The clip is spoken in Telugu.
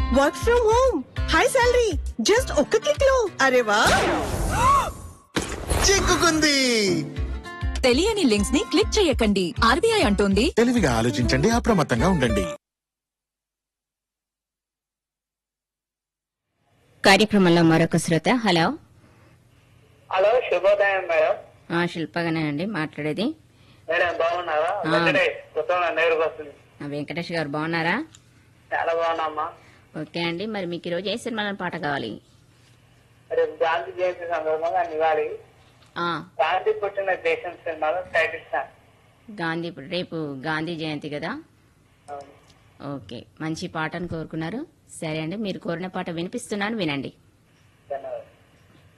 Work from home high salary just ఒక్క క్లిక్ లో అరే వా చిక్కుకుంది తెలియని లింక్స్ ని క్లిక్ చేయకండి ఆర్బీఐ అంటోంది తెలివిగా ఆలోచించండి అప్రమత్తంగా ఉండండి కార్యక్రమంలో మరొక శ్రోత హలో హలో శుభోదయం మేడం ఆ, శిల్పగానేనండి మాట్లాడేది మేడం బాగున్నారా ఆ. వెంకటేష్ కొత్తగా నేరుగా వస్తుంది ఆ, వెంకటేష్ గారు బాగున్నారా చాలా బాగున్నామ్మా ఓకే అండి మరి మీకు ఈరోజు ఏ సినిమాలో పాట కావాలి రేపు గాంధీ జయంతి సందర్భంగా నివాళి ఆ, గాంధీ పుట్టిన దేశం సినిమాలో టైటిల్ సాంగ్ గాంధీ రేపు గాంధీ జయంతి కదా అవును. ఓకే మంచి పాటను కోరుకున్నారు సరే అండి మీరు కోరిన పాట వినిపిస్తున్నాను వినండి ధన్యవాదాలు